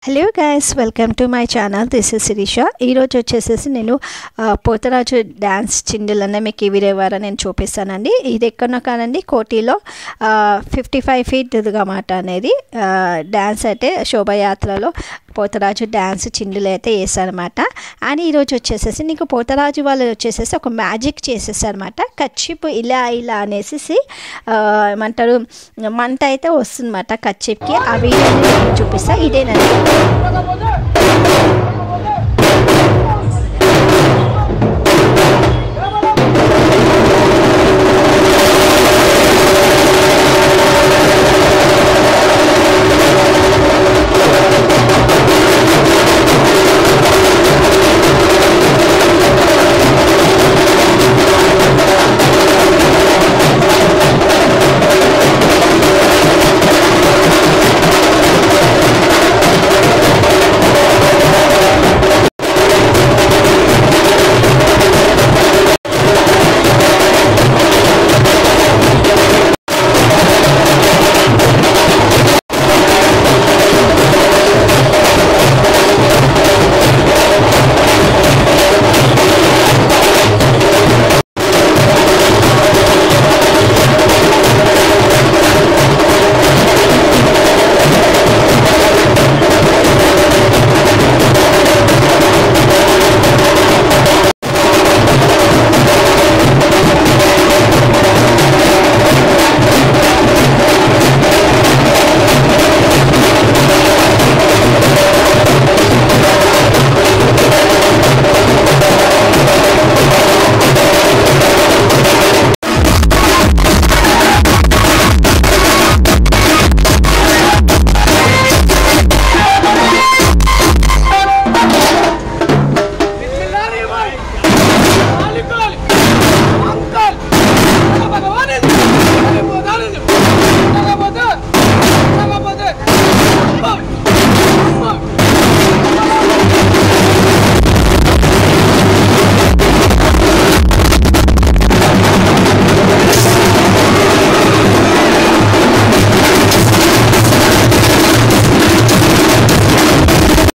hello guys welcome to my channel this is Shirisha ఈరోజు వచ్చేసేసి నేను ఆ, పోతరాజు డ్యాన్స్ చిందులనే మీకు ఈ వీడియో ద్వారా నేను చూపిస్తానండి ఇది ఎక్కడో కానండి కోటిలో ఫిఫ్టీ ఫైవ్ ఫీట్ మాట అనేది ఆ, డ్యాన్స్ అయితే శోభయాత్రలో పోతరాజు డ్యాన్స్ చిందులు అయితే వేసారనమాట అండ్ ఈరోజు వచ్చేసేసి నీకు పోతరాజు వాళ్ళు వచ్చేసేసి ఒక మ్యాజిక్ చేసేసారనమాట కచ్చిపు ఇలా ఇలా అనేసి ఆ, ఏమంటారు మంట అయితే వస్తుందన్నమాట కచ్చిప్కి ఆ వీడియోని నేను చూపిస్తా ఇదేనండి